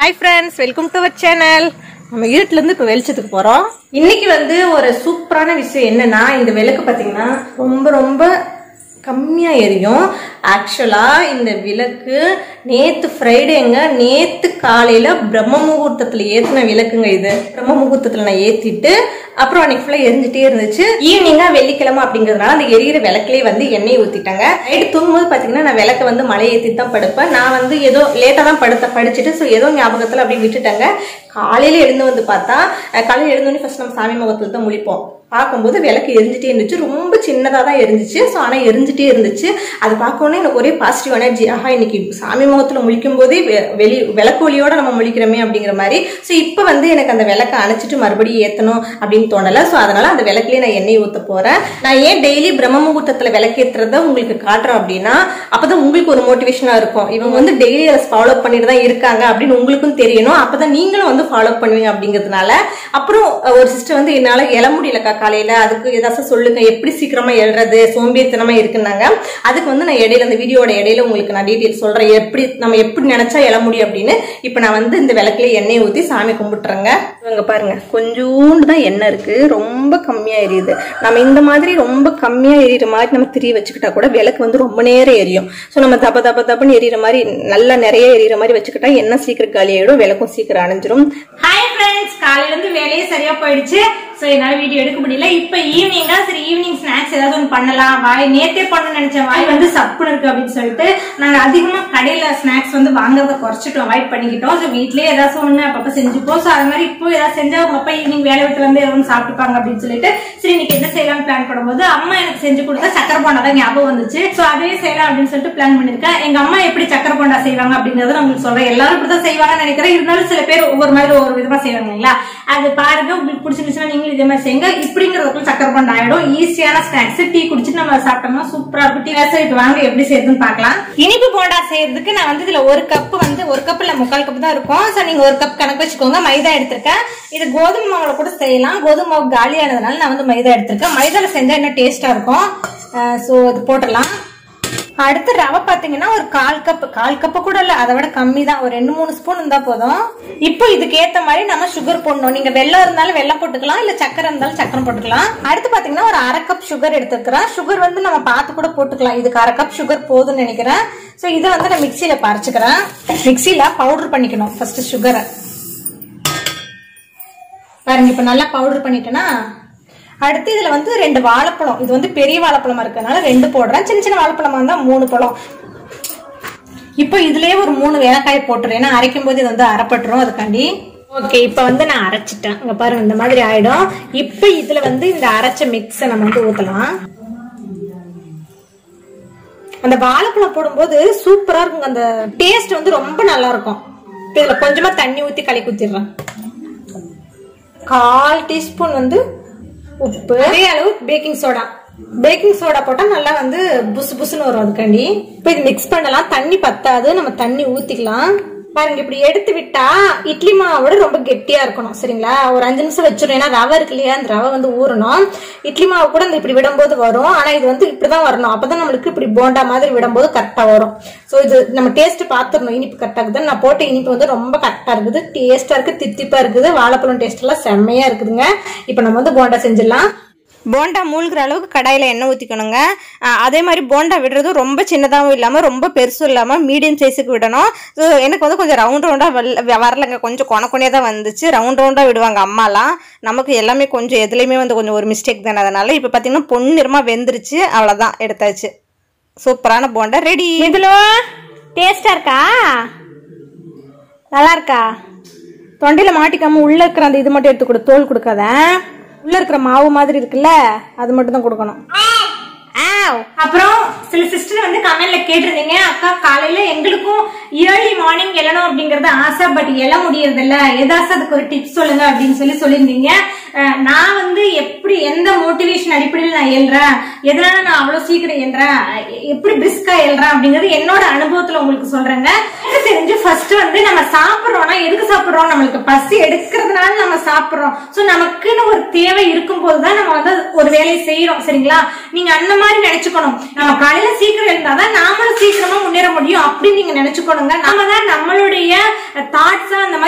hi friends welcome to our channel நம்ம இருட்டுல இருந்து இப்போ வெளிச்சத்துக்கு போறோம் இன்னைக்கு வந்து ஒரு சூப்பரான விஷயம் என்னன்னா இந்த விளக்கு பாத்தீங்கன்னா ரொம்ப ரொம்ப கம்மியா எரியும் ஆக்சுவலா இந்த விளக்கு நேத்து ஃப்ரைடேங்க நேத்து காலையில பிரம்ம முகூர்த்தத்துல ஏத்தின விளக்குங்க இது பிரம்ம முகூர்த்தத்துல நான் ஏத்திட்டு அப்புறம் அன்னைக்கு ஃபுல்லா எரிஞ்சிட்டே இருந்துச்சு ஈவினிங்கா வெள்ளிக்கிழமை அப்படிங்கறதுனால அந்த எரியிற விளக்குலயே வந்து எண்ணெய் ஊத்திட்டாங்க நைட்டு தூங்கும்போது பாத்தீங்கன்னா நான் விளக்க வந்து மழை ஏத்தி தான் படுப்பேன் நான் வந்து ஏதோ லேட்டா தான் படுத்த படிச்சுட்டு ஸோ ஏதோ ஞாபகத்துல அப்படியே விட்டுட்டாங்க காலையில எழுந்து வந்து பார்த்தா அஹ் காலையில எழுந்தோடனே ஃபர்ஸ்ட் நம்ம சாமி முகத்துல தான் முழிப்போம் பார்க்கும்போது விளக்கு எரிஞ்சிட்டே இருந்துச்சு ரொம்ப சின்னதாக தான் எரிஞ்சிச்சு ஸோ ஆனால் எரிஞ்சிட்டே இருந்துச்சு அது பார்க்கணுன்னே எனக்கு ஒரே பாசிட்டிவ் எனர்ஜி ஆஹா இன்னைக்கு சாமி முகத்தில் முழிக்கும் போதே வெ- வெளி விளக்கு ஒளியோட நம்ம முழிக்கிறோமே அப்படிங்கிற மாதிரி ஸோ இப்போ வந்து எனக்கு அந்த விளக்கை அணைச்சிட்டு மறுபடியும் ஏற்றணும் அப்படின்னு தோணலை ஸோ அதனால அந்த விளக்குலேயே நான் எண்ணெய் ஊற்ற போகிறேன் நான் ஏன் டெய்லி பிரம்ம முகூர்த்தத்தில் விளக்கேற்றுறத உங்களுக்கு காட்டுறேன் அப்படின்னா அப்பதான் உங்களுக்கு ஒரு மோட்டிவேஷனாக இருக்கும் இவங்க வந்து டெய்லி அதை ஃபாலோ பண்ணிட்டு தான் இருக்காங்க அப்படின்னு உங்களுக்கும் தெரியணும் அப்பதான் நீங்களும் வந்து ஃபாலோ பண்ணுவீங்க அப்படிங்கிறதுனால அப்புறம் ஒரு சிஸ்டர் வந்து என்னால எழ முடியலக்கா காலையில அதுக்கு ஏதாச்சும் சொல்லுங்க எப்படி சீக்கிரமா எழுறது சோம்பேறித்தனமா இருக்குன்னாங்க அதுக்கு வந்து நான் இடையில இந்த வீடியோட இடையில உங்களுக்கு நான் டீட்டெயில் சொல்றேன் எப்படி நம்ம எப்படி நினைச்சா எழ முடியும் அப்படின்னு இப்ப நான் வந்து இந்த விளக்குல எண்ணெய் ஊத்தி சாமி கும்பிட்டுறேங்க இவங்க பாருங்க கொஞ்சோண்டு தான் எண்ணெய் இருக்கு ரொம்ப கம்மியா எரியுது நம்ம இந்த மாதிரி ரொம்ப கம்மியா எரியுற மாதிரி நம்ம திரி வச்சுக்கிட்டா கூட விளக்கு வந்து ரொம்ப நேரம் எரியும் ஸோ நம்ம தப்ப தப்ப தப்புன்னு எரியுற மாதிரி நல்லா நிறைய எரியுற மாதிரி வச்சுக்கிட்டா எண்ணெய் சீக்கிரம் காலி ஆயிடும் விளக்கும் சீக்கிரம் அணைஞ்சிரும் ஹாய் ஃப்ரெண்ட்ஸ் காலையில இருந்து வேலையே சரியா போயிடுச்சு சோ என்னால வீடியோ எடுக்க முடியல இப்ப ஈவினிங்கா சரி ஈவினிங் ஸ்நாக்ஸ் ஏதாவது ஒன்று பண்ணலாம் வாய் நேத்தே பண்ண நினைச்சேன் வாய் வந்து சப்புன்னு இருக்கு அப்படின்னு சொல்லிட்டு நாங்க அதிகமா கடையில ஸ்நாக்ஸ் வந்து வாங்குறத குறைச்சிட்டோம் அவாய்ட் பண்ணிக்கிட்டோம் ஸோ வீட்லயே ஏதாச்சும் ஒண்ணு அப்பப்ப செஞ்சுப்போம் ஸோ அது மாதிரி இப்போ ஏதாவது செஞ்சா உங்க அப்பா ஈவினிங் வேலை விட்டு வந்து எதுவும் சாப்பிட்டுப்பாங்க அப்படின்னு சொல்லிட்டு சரி இன்னைக்கு என்ன செய்யலாம்னு பிளான் பண்ணும்போது அம்மா எனக்கு செஞ்சு கொடுத்தா சக்கரை போண்டா தான் ஞாபகம் வந்துச்சு சோ அதே செய்யலாம் அப்படின்னு சொல்லிட்டு பிளான் பண்ணிருக்கேன் எங்க அம்மா எப்படி சக்கரை போண்டா செய்வாங்க அப்படிங்கறத நான் உங்களுக்கு சொல்றேன் எல்லாரும் இப்படிதான் செய்வாங்கன்னு நினைக்கிறேன் இருந்தாலும் சில பேர் ஒவ்வொரு மாதிரி ஒவ்வொரு விதமா செய்வாங்க இல்லைங்களா அது பாருங்க உங்களுக்கு பிடிச்சிருந்துச்சுன்னா நீங்களும் இதே மாதிரி செய்யுங்க இப்படிங்கிறதுக்குள்ள சக்கரை போண்டா ஆயிடும் ஈஸியான ஸ்நாக்ஸ் டீ குடிச்சிட்டு நம்ம சாப்பிட்டோம்னா சூப்பரா இருக்கும் டீ சொல்லிட்டு வாங்க எப்படி செய்யுதுன்னு பார்க்கலாம் இனிப்பு போண்டா செய்யறதுக்கு நான் வந்து இதுல ஒரு கப் வந்து ஒரு கப் இல்ல முக்கால் கப் தான் இருக்கும் சோ நீங்க ஒரு கப் கணக்கு வச்சுக்கோங்க மைதா எடுத்திருக்கேன் இது கோதுமை மாவுல கூட செய்யலாம் கோதுமை மாவு காலியானதுனால நான் வந்து மைதா எடுத்திருக்கேன் மைதால செஞ்சா இன்னும் டேஸ்டா இருக்கும் சோ இது போட்டுடலாம் அடுத்து ரவை பாத்தீங்கன்னா ஒரு கால் கப் கால் கப்பு கூட இல்ல அதை விட கம்மி தான் ஒரு ரெண்டு மூணு ஸ்பூன் இருந்தா போதும் இப்போ இதுக்கு ஏத்த மாதிரி நம்ம சுகர் போடணும் நீங்க வெள்ளம் இருந்தாலும் வெள்ளம் போட்டுக்கலாம் இல்ல சக்கரை இருந்தாலும் சக்கரை போட்டுக்கலாம் அடுத்து பாத்தீங்கன்னா ஒரு அரை கப் சுகர் எடுத்துக்கிறேன் சுகர் வந்து நம்ம பார்த்து கூட போட்டுக்கலாம் இதுக்கு அரை கப் சுகர் போதும்னு நினைக்கிறேன் சோ இதை வந்து நான் மிக்சியில பறிச்சுக்கிறேன் மிக்சியில பவுடர் பண்ணிக்கணும் ஃபர்ஸ்ட் சுகரை பாருங்க இப்ப நல்லா பவுடர் பண்ணிட்டேன்னா அடுத்து இதுல வந்து ரெண்டு வாழைப்பழம் இது வந்து பெரிய வாழைப்பழமா இருக்கறனால ரெண்டு போடுறேன் சின்ன சின்ன வாழைப்பழமா இருந்தா மூணு பழம் இப்போ இதுலயே ஒரு மூணு ஏலக்காய் போட்டுறேன் ஏன்னா அரைக்கும் போது இது வந்து அரைப்பட்டுரும் அதுக்காண்டி ஓகே இப்போ வந்து நான் அரைச்சிட்டேன் இங்க பாருங்க இந்த மாதிரி ஆயிடும் இப்போ இதுல வந்து இந்த அரைச்ச மிக்ஸை நம்ம வந்து ஊத்தலாம் அந்த வாழைப்பழம் போடும்போது சூப்பரா இருக்குங்க அந்த டேஸ்ட் வந்து ரொம்ப நல்லா இருக்கும் இப்ப இதுல கொஞ்சமா தண்ணி ஊத்தி களி குத்திடுறேன் கால் டீஸ்பூன் வந்து உப்பு அதே அளவு பேக்கிங் சோடா பேக்கிங் சோடா போட்டா நல்லா வந்து புசு புசுன்னு வரும் அதுக்காண்டி இப்போ இது மிக்ஸ் பண்ணலாம் தண்ணி பத்தாது நம்ம தண்ணி ஊத்திக்கலாம் பாருங்க இப்படி எடுத்து விட்டா இட்லி மாவோட ரொம்ப கெட்டியா இருக்கணும் சரிங்களா ஒரு அஞ்சு நிமிஷம் வச்சிடும் ஏன்னா ரவை இருக்கு இல்லையா அந்த ரவை வந்து ஊறணும் இட்லி மாவு கூட இந்த இப்படி விடும்போது வரும் ஆனா இது வந்து இப்படிதான் வரணும் அப்பதான் நம்மளுக்கு இப்படி போண்டா மாதிரி விடும்போது கரெக்டா வரும் சோ இது நம்ம டேஸ்ட் பாத்துடணும் இனிப்பு கரெக்டா இருக்குது நான் போட்ட இனிப்பு வந்து ரொம்ப கரெக்டா இருக்குது டேஸ்டா இருக்கு தித்திப்பா இருக்குது வாழைப்பழம் டேஸ்ட் எல்லாம் செம்மையா இருக்குதுங்க இப்போ நம்ம வந்து போண்டா செஞ்சிடலாம் போண்டா மூழ்கிற அளவுக்கு கடாயில் எண்ணெய் ஊற்றிக்கணுங்க அதே மாதிரி போண்டா விடுறது ரொம்ப சின்னதாகவும் இல்லாமல் ரொம்ப பெருசும் இல்லாமல் மீடியம் சைஸுக்கு விடணும் ஸோ எனக்கு வந்து கொஞ்சம் ரவுண்ட் ரவுண்டாக வரலங்க கொஞ்சம் கொனக்கொனையாக தான் வந்துச்சு ரவுண்ட் ரவுண்டாக விடுவாங்க அம்மாலாம் நமக்கு எல்லாமே கொஞ்சம் எதுலேயுமே வந்து கொஞ்சம் ஒரு மிஸ்டேக் தானே அதனால இப்போ பார்த்தீங்கன்னா பொன்னிறமாக வெந்துருச்சு அவ்வளோதான் எடுத்தாச்சு சூப்பரான போண்டா ரெடி இதுல டேஸ்டா இருக்கா நல்லா இருக்கா தொண்டையில மாட்டிக்காம உள்ள இருக்கிற அந்த இது மட்டும் எடுத்து கொடு தோல் கொடுக்காத உள்ள இருக்கிற மாவு மாதிரி இருக்குல்ல அது மட்டும் தான் கொடுக்கணும் அப்புறம் சில சிஸ்டர் வந்து கமெண்ட்ல கேட்டிருந்தீங்க அக்கா காலையில எங்களுக்கும் ஏர்லி மார்னிங் எழணும் அப்படிங்கறது ஆசை பட் எழ முடியறது இல்ல ஏதாச்சும் அதுக்கு ஒரு டிப்ஸ் சொல்லுங்க அப்படின்னு சொல்லி சொல்லியிருந்தீங்க அஹ் நான் வந்து எப்படி எந்த மோட்டிவேஷன் அடிப்படையில் நான் எழுறேன் எதனால நான் அவ்வளவு சீக்கிரம் எழுறேன் எப்படி பிரிஸ்கா எழுறேன் அப்படிங்கறது என்னோட அனுபவத்துல உங்களுக்கு சொல்றேங்க எனக்கு தெரிஞ்சு ஃபர்ஸ்ட் வந்து நம்ம சாப்பிடுறோம்னா எதுக்கு சாப்பிடுறோம் நம்மளுக்கு பசி எடுக்கிறதுனால நம்ம சாப்பிடுறோம் சோ நமக்குன்னு ஒரு தேவை இருக்கும் போதுதான் நம்ம வந்து ஒரு வேலையை செய்யறோம் சரிங்களா நீங்க அந்த மாதிரி நினைச்சுக்கணும் நம்ம காலையில சீக்கிரம் இருந்தாதான் நாமளும் சீக்கிரமா முன்னேற முடியும் அப்படின்னு நீங்க நினைச்சுக்கணுங்க நம்ம தான் நம்மளுடைய தாட்ஸா அந்த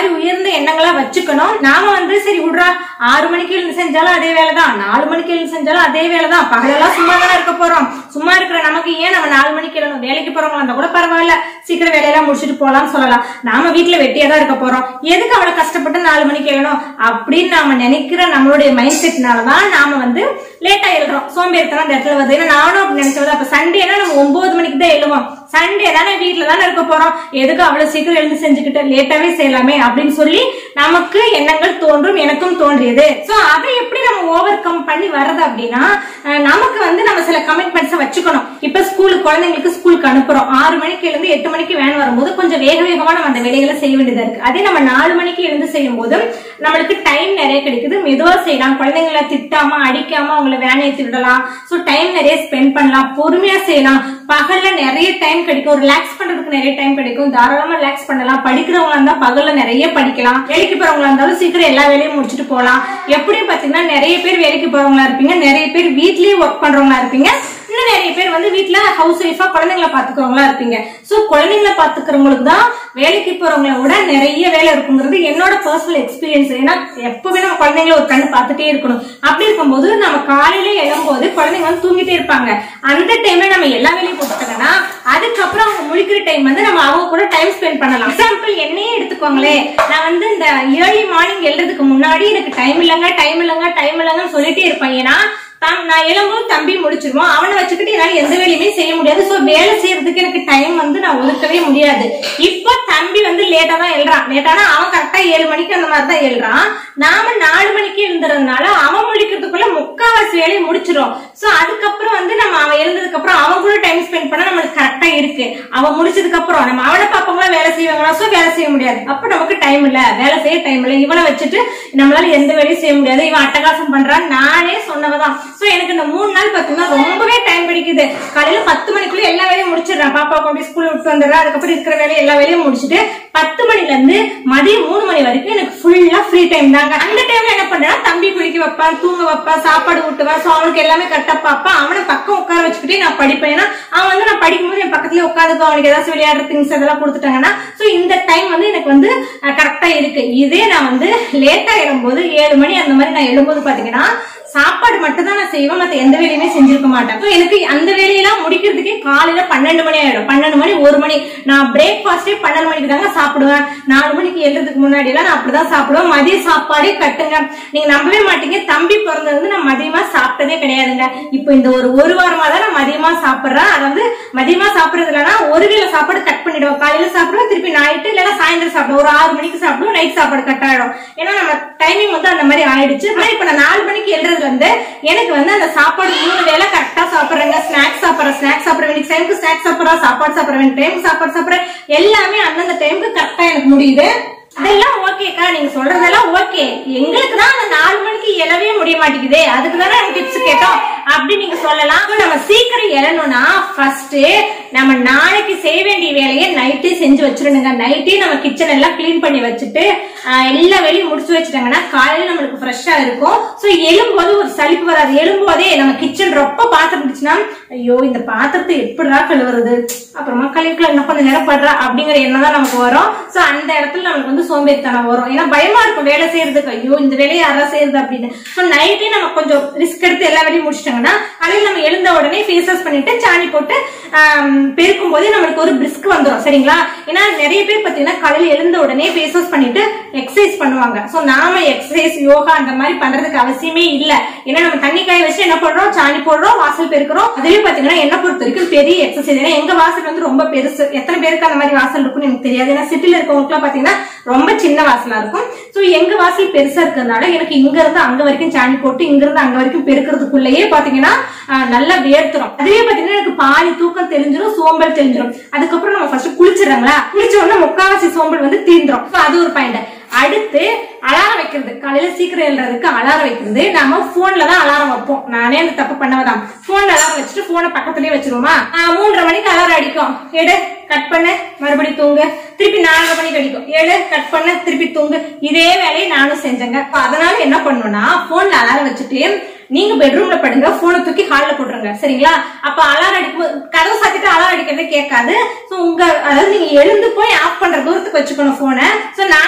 மாதிரி உயர்ந்த எண்ணங்களா வச்சுக்கணும் நாம வந்து சரி விடுறா ஆறு மணிக்கு எழுந்து செஞ்சாலும் அதே வேலைதான் நாலு மணிக்கு எழுந்து செஞ்சாலும் அதே வேலைதான் பகலெல்லாம் சும்மா தானே இருக்க போறோம் சும்மா இருக்கிற நமக்கு ஏன் நம்ம நாலு மணிக்கு எழுணும் வேலைக்கு போறவங்க வந்தா கூட பரவாயில்ல சீக்கிரம் வேலையெல்லாம் முடிச்சுட்டு போலாம்னு சொல்லலாம் நாம வீட்டுல வெட்டியா தான் இருக்க போறோம் எதுக்கு அவ்வளவு கஷ்டப்பட்டு நாலு மணிக்கு எழுணும் அப்படின்னு நாம நினைக்கிற நம்மளுடைய மைண்ட் செட்னாலதான் நாம வந்து லேட்டா எழுறோம் சோம்பேறித்தனம் அந்த இடத்துல வருது ஏன்னா நானும் அப்படி நினைச்சது அப்ப சண்டேனா நம்ம ஒன்பது மணிக்கு தான் எழுவோம் சண்டே தானே வீட்டுல தானே இருக்க போறோம் எதுக்கு அவ்வளவு சீக்கிரம் எழுந்து செஞ்சுக்கிட்டு லேட்டாவே செய்யலாமே அப்படின்னு சொல்லி நமக்கு எண்ணங்கள் தோன்றும் எனக்கும் தோன்றியது சோ அதை எப்படி நம்ம ஓவர் கம் பண்ணி வர்றது அப்படின்னா அஹ், நமக்கு வந்து நம்ம சில கமிட்மெண்ட்ஸ் வச்சுக்கணும் இப்ப ஸ்கூலுக்கு குழந்தைங்களுக்கு ஸ்கூலுக்கு அனுப்புறோம் ஆறு மணிக்கு எழுந்து எட்டு மணிக்கு வேன் வரும்போது கொஞ்சம் வேக வேகமா நம்ம அந்த வேலைகளை செய்ய வேண்டியதா இருக்கு அதே நம்ம நாலு மணிக்கு எழுந்து செய்யும் போது நம்மளுக்கு டைம் நிறைய கிடைக்குது மெதுவா செய்யலாம் குழந்தைங்களை திட்டாம அடிக்காம அவங்கள வேன் ஏத்தி விடலாம் சோ டைம் நிறைய ஸ்பெண்ட் பண்ணலாம் பொறுமையா செய்யலாம் பகல்ல நிறைய டைம் கிடைக்கும் ரிலாக்ஸ் பண்றதுக்கு நிறைய டைம் கிடைக்கும் தாராளமா ரிலாக்ஸ் பண்ணலாம் படிக்கிறவங்களா இருந்தா பகல்ல நிறைய படிக்கலாம் வேலைக்கு போறவங்களா இருந்தாலும் சீக்கிரம் எல்லா வேலையும் முடிச்சுட்டு போலாம் எப்படியும் பாத்தீங்கன்னா நிறைய பேர் வேலைக்கு போறவங்களா இருப்பீங்க நிறைய பேர் வீட்லயே ஒர்க் பண்றவங்களா இருப்பீங்க இன்னும் நிறைய பேர் வந்து வீட்ல ஹவுஸ் ஒய்ஃபா குழந்தைங்களை பாத்துக்கிறவங்களா இருப்பீங்க சோ குழந்தைங்களை பாத்துக்கிறவங்களுக்கு தான் வேலைக்கு போறவங்கள விட நிறைய வேலை இருக்குங்கிறது என்னோட பர்சனல் எக்ஸ்பீரியன்ஸ் ஏன்னா எப்பவுமே நம்ம குழந்தைங்கள ஒரு கண்ணு பார்த்துட்டே இருக்கணும் அப்படி இருக்கும்போது நம்ம காலையில எழும்போது குழந்தைங்க வந்து தூங்கிட்டே இருப்பாங்க அந்த டைம்ல நம்ம எல்லா வேலையும் கொடுத்துட்டோம்னா அதுக்கப்புறம் அவங்க முழிக்கிற டைம் வந்து நம்ம அவங்க கூட டைம் ஸ்பெண்ட் பண்ணலாம் எக்ஸாம்பிள் என்னையே எடுத்துக்கோங்களேன் நான் வந்து இந்த ஏர்லி மார்னிங் எழுறதுக்கு முன்னாடி எனக்கு டைம் இல்லைங்க டைம் இல்லைங்க டைம் இல்லைங்கன்னு சொல்லிட்டே இருப்பேன் ஏன்னா தம் நான் எழும்போது தம்பி முடிச்சிருவோம் அவனை வச்சுக்கிட்டு என்னால எந்த வேலையுமே செய்ய முடியாது சோ வேலை செய்யறதுக்கு எனக்கு டைம் வந்து நான் ஒதுக்கவே முடியாது இப்போ தம்பி வந்து லேட்டா தான் எழுறான் லேட்டானா அவன் கரெக்டா ஏழு மணிக்கு அந்த மாதிரி தான் எழுறான் நாம நாலு மணிக்கு எழுந்துறதுனால அவன் முடிக்கிறதுக்குள்ள முக்காவாசி வேலையை முடிச்சிடும் சோ அதுக்கப்புறம் வந்து நம்ம அவன் எழுந்ததுக்கு அப்புறம் அவன் கூட டைம் ஸ்பெண்ட் பண்ண நம்மளுக்கு கரெக்டா இருக்கு அவன் முடிச்சதுக்கு அப்புறம் நம்ம அவனை பாப்பவங்களா வேலை செய்வாங்களா சோ வேலை செய்ய முடியாது அப்ப நமக்கு டைம் இல்ல வேலை செய்ய டைம் இல்ல இவனை வச்சுட்டு நம்மளால எந்த வேலையும் செய்ய முடியாது இவன் அட்டகாசம் பண்றான் நானே சொன்னவதான் சோ எனக்கு இந்த மூணு நாள் பாத்தீங்கன்னா ரொம்பவே டைம் பிடிக்குது காலையில பத்து மணிக்குள்ள எல்லா வேலையும் முடிச்சிடுறேன் பாப்பா கொண்டு போய் ஸ்கூல் விட்டு வந்துடுறேன் அதுக்கப்புறம் இருக்கிற வேலையை எல்லா வேலையும் முடிச்சுட்டு பத்து மணில இருந்து மதியம் மூணு மணி வரைக்கும் எனக்கு ஃபுல்லா ஃப்ரீ டைம் தாங்க அந்த டைம்ல என்ன பண்றேன் தம்பி குளிக்க வைப்பேன் தூங்க வைப்பேன் சாப்பாடு ஊட்டுவேன் சோ அவனுக்கு எல்லாமே கரெக்டா பார்ப்பேன் அவனை பக்கம் உட்கார வச்சுக்கிட்டே நான் படிப்பேன் ஏன்னா அவன் வந்து நான் படிக்கும்போது என் பக்கத்துல உட்காந்துக்கும் அவனுக்கு ஏதாச்சும் விளையாடுற திங்ஸ் அதெல்லாம் கொடுத்துட்டாங்கன்னா சோ இந்த டைம் வந்து எனக்கு வந்து கரெக்டா இருக்கு இதே நான் வந்து லேட்டா எழும்போது ஏழு மணி அந்த மாதிரி நான் எழும்போது பாத்தீங்கன்னா சாப்பாடு மட்டும் தான் நான் செய்வேன் மத்த எந்த வேலையுமே செஞ்சிருக்க மாட்டேன் So, எனக்கு அந்த வேலையெல்லாம் முடிக்கிறதுக்கே காலையில பன்னெண்டு மணி ஆயிடும் பன்னெண்டு மணி ஒரு மணி நான் பிரேக்ஃபாஸ்டே பன்னெண்டு மணிக்கு தாங்க சாப்பிடுவேன் நாலு மணிக்கு எழுறதுக்கு முன்னாடி எல்லாம் நான் அப்படிதான் சாப்பிடுவேன் மதிய சாப்பாடே கட்டுங்க நீங்க நம்பவே மாட்டீங்க தம்பி பிறந்தது வந்து நான் மதியமா சாப்பிட்டதே கிடையாதுங்க இப்போ இந்த ஒரு ஒரு வாரமா தான் நான் மதியமா சாப்பிடுறேன் அதாவது மதியமா சாப்பிடுறது இல்லைன்னா ஒரு வேளை சாப்பாடு கட் பண்ணிடுவோம் காலையில சாப்பிடுவோம் திருப்பி நைட்டு இல்லைன்னா சாயந்தரம் சாப்பிடுவோம் ஒரு ஆறு மணிக்கு சாப்பிடுவோம் நைட் சாப்பாடு கட் ஆயிடும் ஏன்னா நம்ம டைமிங் வந்து அந்த மாதிரி ஆயிடுச்சு ஆனா இப்ப நான் நாலு மணிக்கு எழுறதுல இருந்து எனக்கு வந்து அந்த சாப்பாடு மூணு வேளை கரெக்டா சாப்பிடுறேங்க ஸ்நாக்ஸ் சாப்பிடுறேன் ஸ்நாக்ஸ் சாப்பிட வேண்டிய டைமுக்கு ஸ்நாக்ஸ் சாப்பிடுறேன் சாப்பாடு சாப்பிட வேண்டிய டைமுக்கு சாப்பாடு சாப்பிடுறேன் எல்லாமே அந்தந்த டைமுக்கு கரெக்டா எனக்கு முடியுது அதெல்லாம் ஓகேக்கா நீங்க சொல்றதெல்லாம் ஓகே எங்களுக்கு தான் அந்த நாலு மணிக்கு எழவே முடிய மாட்டேங்குதே அதுக்கு தானே நாங்க டிப்ஸ் கேட்டோம் அப்படி நீங்க சொல்லலாம் அப்ப நம்ம சீக்கிரம் எழணும்னா ஃபர்ஸ்ட் நம்ம நாளைக்கு செய்ய வேண்டிய வேலையை நைட்டே செஞ்சு வச்சிடணுங்க நைட்டே நம்ம கிச்சன் எல்லாம் க்ளீன் பண்ணி வச்சுட்டு ஆஹ், எல்லா வேலையும் முடிச்சு வச்சுட்டாங்கன்னா காலையில நம்மளுக்கு ஃப்ரெஷ்ஷா இருக்கும் சோ எழும்போது ஒரு சலிப்பு வராது எழும்போதே நம்ம கிச்சன் ரொம்ப பாத்திரம் இருந்துச்சுன்னா ஐயோ இந்த பாத்திரத்தை எப்படிடா கழுவுறது அப்புறமா கழுவிக்கலாம் இன்னும் கொஞ்சம் நேரம் படுறா அப்படிங்கிற எண்ணம் தான் நமக்கு வரும் சோ அந்த இடத்துல நமக்கு வந்து சோம்பேறித்தனம் வரும் ஏன்னா பயமா இருக்கும் வேலை செய்யறதுக்கு ஐயோ இந்த வேலையை யாரா செய்யறது அப்படின்னு சோ நைட்டே நம்ம கொஞ்சம் ரிஸ்க் எடுத்து எல்லா வேலையும் முடிச்சிட்டாங்கன்னா காலையில நம்ம எழுந்த உடனே ஃபேஸ் வாஷ் பண்ணிட்டு சாணி போட்டு பெருக்கும் போதே நம்மளுக்கு ஒரு பிரிஸ்க் வந்துடும் சரிங்களா ஏன்னா நிறைய பேர் பாத்தீங்கன்னா காலையில எழுந்த உடனே ஃபேஸ் வாஷ் பண்ணிட்டு எக்ஸசைஸ் பண்ணுவாங்க சோ நாம எக்ஸசைஸ் யோகா அந்த மாதிரி பண்றதுக்கு அவசியமே இல்ல ஏன்னா நம்ம தண்ணி காய வச்சு என்ன பண்றோம் சாணி போடுறோம் வாசல் பெருக்கிறோம் அதுலயும் பாத்தீங்கன்னா என்ன பொறுத்த வரைக்கும் பெரிய எக்ஸசைஸ் ஏன்னா எங்க வாசல் வந்து ரொம்ப பெருசு எத்தனை பேருக்கு அந்த மாதிரி வாசல் இருக்கும்னு எனக்கு தெரியாது ஏன்னா சிட்டில இருக்கவங்களுக்கு பாத்தீங்கன்னா ரொம்ப சின்ன வாசலா இருக்கும் சோ எங்க வாசல் பெருசா இருக்கிறதுனால எனக்கு இங்க இருந்து அங்க வரைக்கும் சாணி போட்டு இங்க இருந்து அங்க வரைக்கும் பெருக்கிறதுக்குள்ளேயே பாத்தீங்கன்னா ஆஹ், நல்லா வேர்த்துரும் அதுவே பாத்தீங்கன்னா எனக்கு பாதி தூக்கம் தெரிஞ்சிடும் சோம்பல் தெரிஞ்சிடும் அதுக்கப்புறம் நம்ம ஃபர்ஸ்ட் குளிச்சிடறாங்களா குளிச்ச உடனே முக்காவாசி சோம்பல் வந்து தீந்துரும் So, அது ஒரு பாயிண்ட் அடுத்து அலாரம் வைக்கிறது காலையில சீக்கிரம் எழுறதுக்கு அலாரம் வைக்கிறது நாம போன்ல தான் அலாரம் வைப்போம் நானே அந்த தப்பு பண்ணவதான் போன்ல அலாரம் வச்சுட்டு போனை பக்கத்துலயே வச்சிருவோமா ஆஹ், மூன்றரை மணிக்கு அலாரம் அடிக்கும் எடு கட் பண்ணு மறுபடி தூங்கு திருப்பி நாலரை மணிக்கு அடிக்கும் ஏழு கட் பண்ணு திருப்பி தூங்கு இதே வேலையை நானும் செஞ்சேங்க அப்ப அதனால என்ன பண்ணுவேன்னா போன்ல அலாரம் வச்சுட்டு நீங்க பெட்ரூம்ல படுங்க போனை தூக்கி ஹால்ல போட்டுருங்க சரிங்களா அப்ப அலாரம் அடிக்கும் கதவு சாத்திட்டு அலாரம் அடிக்கிறதே கேட்காது சோ உங்க அதாவது நீங்க எழுந்து போய் ஆஃப் பண்ற தூரத்துக்கு வச்சுக்கணும் போனை சோ நாங்க அப்படிதான்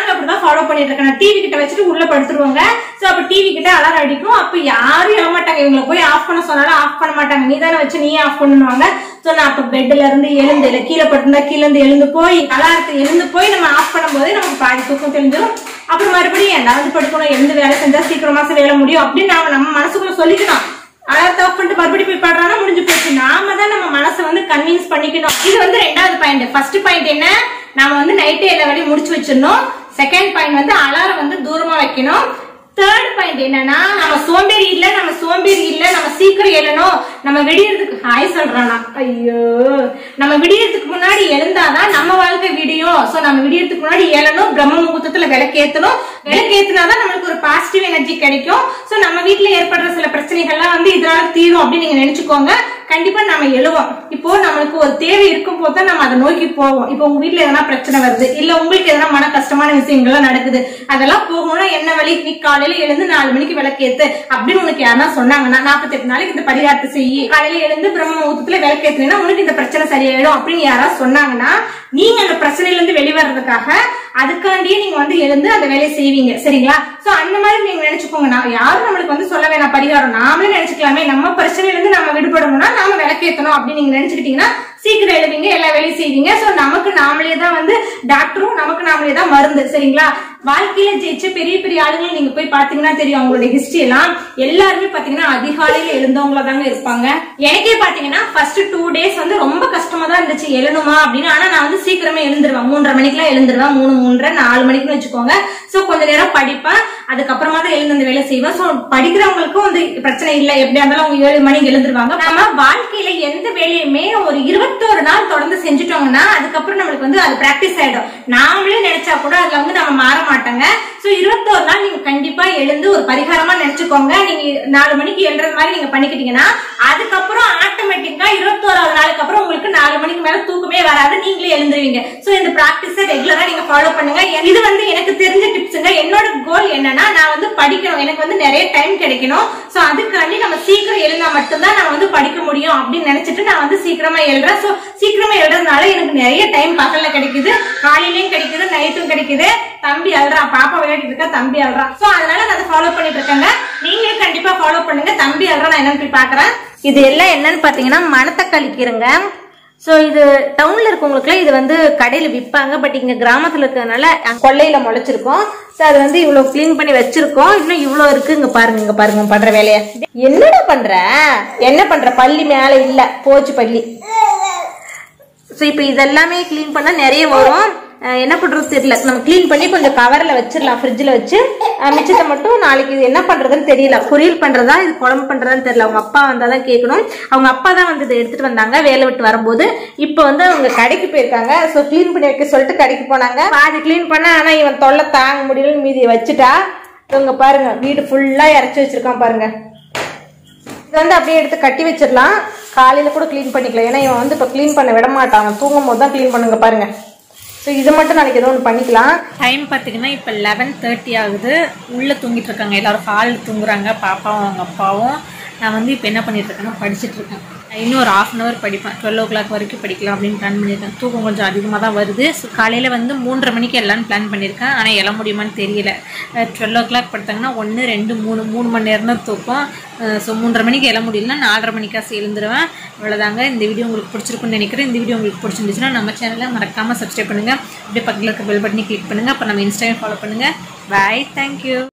ஃபாலோ பண்ணிட்டு இருக்கேன் டிவி கிட்ட வச்சுட்டு உள்ள படுத்துருவாங்க சோ அப்ப டிவி கிட்ட அலாரம் அடிக்கும் அப்ப யாரும் எழ மாட்டாங்க இவங்களை போய் ஆஃப் பண்ண சொன்னாலும் ஆஃப் பண்ண மாட்டாங்க நீ தானே வச்சு நீ ஆஃப் பண்ணுவாங்க சோ நான் அப்ப பெட்ல இருந்து எழுந்து இல்ல கீழே பட்டிருந்தா கீழே இருந்து எழுந்து போய் அலாரத்தை எழுந்து போய் நம்ம ஆஃப் பண்ணும்போது நமக்கு பாதி தூக்கம் தெரிஞ்சிடும் அப்புறம் மறுபடியும் ஏன்டா வந்து படுக்கணும் எழுந்து வேலை செஞ்சா சீக்கிரமா வேலை முடியும் அப்படின்னு நாம நம்ம மனசுக்குள்ள சொல்லிக்கணும் அலாரத்தை ஆஃப் பண்ணிட்டு மறுபடியும் போய் பாடுறானா முடிஞ்சு போச்சு நாம தான் நம்ம மனசை வந்து கன்வின்ஸ் பண்ணிக்கணும் இது வந்து ரெண்டாவது பாயிண்ட் ஃபர்ஸ்ட் பாயிண்ட் என்ன நாம வந்து நைட்டே எல்லா வேலையும் முடிச்சு வச்சிடணும் செகண்ட் பாயிண்ட் வந்து அலாரம் வந்து தூரமா வைக்கணும் தேர்ட் பாயிண்ட் என்னன்னா நம்ம சோம்பேறி இல்ல நம்ம சோம்பேறி இல்ல நம்ம சீக்கிரம் எழணும் நம்ம விடியறதுக்கு ஹாய் சொல்றானா ஐயோ நம்ம விடியறதுக்கு முன்னாடி எழுந்தாதான் நம்ம வாழ்க்கை விடியும் சோ நம்ம விடியறதுக்கு முன்னாடி எழணும் பிரம்ம முகூர்த்தத்துல விளக்கேத்தணும் விளக்கேத்தினாதான் நம்மளுக்கு ஒரு பாசிட்டிவ் எனர்ஜி கிடைக்கும் சோ நம்ம வீட்ல ஏற்படுற சில பிரச்சனைகள்லாம் வந்து இதனால தீரும் அப்படின்னு நீங்க நினைச்சுக்கோங்க கண்டிப்பா நம்ம எழுவோம் இப்போ நம்மளுக்கு ஒரு தேவை இருக்கும் போது தான் நம்ம அதை நோக்கி போவோம் இப்போ உங்க வீட்ல எதனா பிரச்சனை வருது இல்ல உங்களுக்கு எதனா மன கஷ்டமான விஷயங்கள்லாம் நடக்குது அதெல்லாம் போகணும்னா என்ன வழி நீ காலையில எழுந்து நாலு மணிக்கு விளக்கேத்து அப்படின்னு உனக்கு யாரா சொன்னாங்கன்னா நாற்பத்தெட்டு நாளைக்கு இந்த பரிகாரத்தை செய்யி காலையில எழுந்து பிரம்ம முகூர்த்தத்துல விளக்கேத்துனா உனக்கு இந்த பிரச்சனை சரியாயிடும் அப்படின்னு யாராவது சொன்னாங்கன்னா நீங்க அந்த பிரச்சனையில இருந்து வெளிவரதுக்காக அதுக்காண்டியே நீங்க வந்து எழுந்து அந்த வேலையை செய்வீங்க சரிங்களா சோ அந்த மாதிரி நீங்க நினைச்சுக்கோங்க நான் யாரும் நம்மளுக்கு வந்து சொல்ல வேணாம் பரிகாரம் நாமளே நினைச்சுக்கலாமே நம்ம பிரச்சனையில இருந்து நம்ம விடுபடணும்னா நாம விளக்கேத்தணும் அப்படின்னு நீங்க நினைச்சுக்கிட்டீங்கன்னா சீக்கிரம் எழுவீங்க எல்லா வேலையும் செய்வீங்க சோ நமக்கு நாமளே தான் வந்து டாக்டரும் நமக்கு நாமளே தான் மருந்து சரிங்களா வாழ்க்கையில ஜெயிச்ச பெரிய பெரிய ஆளுங்களை நீங்க போய் பாத்தீங்கன்னா தெரியும் அவங்களுடைய ஹிஸ்டரி எல்லாம் எல்லாருமே பாத்தீங்கன்னா அதிகாலையில எழுந்தவங்கள தாங்க இருப்பாங்க எனக்கே பாத்தீங்கன்னா ஃபர்ஸ்ட் டூ டேஸ் வந்து ரொம்ப கஷ்டமா தான் இருந்துச்சு எழுணுமா அப்படின்னு ஆனா நான் வந்து சீக்கிரமே எழுந்துருவேன் மூன்றரை மணிக்கெல்லாம் எழுந்துருவேன் மூணு மூன்றரை நாலு மணிக்குன்னு வச்சுக்கோங்க சோ கொஞ்ச நேரம் படிப்பேன் அதுக்கப்புறமா தான் எழுந்து அந்த வேலை செய்வேன் சோ படிக்கிறவங்களுக்கும் வந்து பிரச்சனை இல்லை எப்படியா இருந்தாலும் அவங்க ஏழு மணிக்கு எழுந்துருவாங்க நம்ம வாழ்க்கையில எந்த வேலையுமே ஒரு இருபத்தோரு நாள் தொடர்ந்து செஞ்சுட்டோம்னா அதுக்கப்புறம் நம்மளுக்கு வந்து அது பிராக்டிஸ் ஆயிடும் நாமளே நினைச்சா கூட அதுல வந்து நம்ம மாற மாட்டாங்க சோ இருபத்தோரு நாள் நீங்க கண்டிப்பா எழுந்து ஒரு பரிகாரமா நினைச்சுக்கோங்க நீங்க நாலு மணிக்கு எழுறது மாதிரி நீங்க பண்ணிக்கிட்டீங்கன்னா அதுக்கப்புறம் ஆட்டோமேட்டிக்கா இருபத்தோராவது நாளுக்கு அப்புறம் உங்களுக்கு நாலு மணிக்கு மேல தூக்கமே வராது நீங்களே எழுந்துருவீங்க சோ இந்த பிராக்டிஸ ரெகுலரா நீங்க ஃபாலோ பண்ணுங்க இது வந்து எனக்கு தெரிஞ்ச டிப்ஸுங்க என்னோட கோல் என்னன்னா நான் வந்து படிக்கணும் எனக்கு வந்து நிறைய டைம் கிடைக்கணும் சோ அதுக்காண்டி நம்ம சீக்கிரம் எழுந்தா மட்டும்தான் நான் வந்து படிக்க முடியும் அப்படின்னு நினைச்சிட்டு நான் வந்து சீக்கிரமா எழுறேன் சோ சீக்கிரமா எழுறதுனால எனக்கு நிறைய டைம் பகல்ல கிடைக்குது காலையிலயும் கிடைக்குது நைட்டும் கிடைக்குது தம்பி அழுறான் பாப்பா விளையாடிட்டு இருக்கா தம்பி அழுறான் சோ அதனால நான் அதை ஃபாலோ பண்ணிட்டு இருக்கேங்க நீங்களும் கண்டிப்பா ஃபாலோ பண்ணுங்க தம்பி அழுறான் நான் என்னன்னு போய் பாக்குறேன் இது எல்லாம் என்னன்னு பாத்தீங்கன்னா மணத்தக்காளி கீரைங்க ஸோ இது டவுன்ல இருக்கவங்களுக்குலாம் இது வந்து கடையில விற்பாங்க பட் இங்க கிராமத்துல இருக்கிறதுனால அங்க கொல்லையில முளைச்சிருக்கோம் ஸோ அது வந்து இவ்வளவு க்ளீன் பண்ணி வச்சிருக்கோம் இன்னும் இவ்வளோ இருக்கு இங்க பாருங்க இங்க பாருங்க உன் பண்ற வேலைய என்னடா பண்ற என்ன பண்ற பள்ளி மேல இல்ல போச்சு பள்ளி ஸோ இப்போ இதெல்லாமே க்ளீன் பண்ணா நிறைய வரும் அஹ் என்ன பண்றது தெரியல நம்ம க்ளீன் பண்ணி கொஞ்சம் கவர்ல வச்சிடலாம் ஃப்ரிட்ஜில் வச்சு அஹ் மிச்சத்தை மட்டும் நாளைக்கு இது என்ன பண்றதுன்னு தெரியல பொரியல் பண்றதா இது குழம்பு பண்றதான்னு தெரியல அவங்க அப்பா வந்தாதான் தான் கேட்கணும் அவங்க அப்பா தான் வந்து இதை எடுத்துட்டு வந்தாங்க வேலை விட்டு வரும்போது இப்போ வந்து அவங்க கடைக்கு போயிருக்காங்க ஸோ க்ளீன் பண்ணி வைக்க சொல்லிட்டு கடைக்கு போனாங்க பாதி க்ளீன் பண்ண ஆனா இவன் தொல்லை தாங்க முடியலன்னு மீதியை வச்சுட்டா இவங்க பாருங்க வீடு ஃபுல்லா இறச்சி வச்சிருக்கான் பாருங்க இது வந்து அப்படியே எடுத்து கட்டி வச்சிடலாம் காலையில கூட க்ளீன் பண்ணிக்கலாம் ஏன்னா இவன் வந்து இப்போ க்ளீன் பண்ண விட மாட்டான் அவன் தூங்கும் போது தான் க்ளீன் பண்ணுங்க பாருங்க ஸோ இது மட்டும் நாளைக்கு ஏதோ ஒன்று பண்ணிக்கலாம் டைம் பார்த்தீங்கன்னா இப்போ லெவன் தேர்ட்டி ஆகுது உள்ளே தூங்கிட்டு இருக்காங்க எல்லாரும் ஹாலில் தூங்குறாங்க பாப்பாவும் அவங்க அப்பாவும் நான் வந்து இப்போ என்ன பண்ணிட்டு இருக்கேன்னா படிச்சுட்டு இருக்கேன் இன்னும் ஒரு ஆஃப் அன் ஹவர் படிப்பேன் டுவெல் ஓ கிளாக் வரைக்கும் படிக்கலாம் அப்படின்னு பிளான் பண்ணியிருக்கேன் தூக்கம் கொஞ்சம் அதிகமாக தான் வருது ஸோ காலையில் வந்து மூன்றரை மணிக்கு எல்லாம் பிளான் பண்ணியிருக்கேன் ஆனால் எழ முடியுமான்னு தெரியல டுவெல் ஓ கிளாக் படுத்தாங்கன்னா ஒன்று ரெண்டு மூணு மூணு மணி நேரம் தான் தூக்கம் ஸோ மூன்றரை மணிக்கு எழ முடியலன்னா நாலரை மணிக்காசு எழுந்துருவேன் அவ்வளோதாங்க இந்த வீடியோ உங்களுக்கு பிடிச்சிருக்குன்னு நினைக்கிறேன் இந்த வீடியோ உங்களுக்கு பிடிச்சிருந்துச்சுன்னா நம்ம சேனலை மறக்காமல் சப்ஸ்கிரைப் பண்ணுங்கள் அப்படியே பக்கத்தில் இருக்க பெல் பட்டனை கிளிக் பண்ணுங்கள் அப்போ நம்ம இன்ஸ்டாகிராம் ஃபாலோ பண்ணுங்கள் பாய் தேங்க்யூ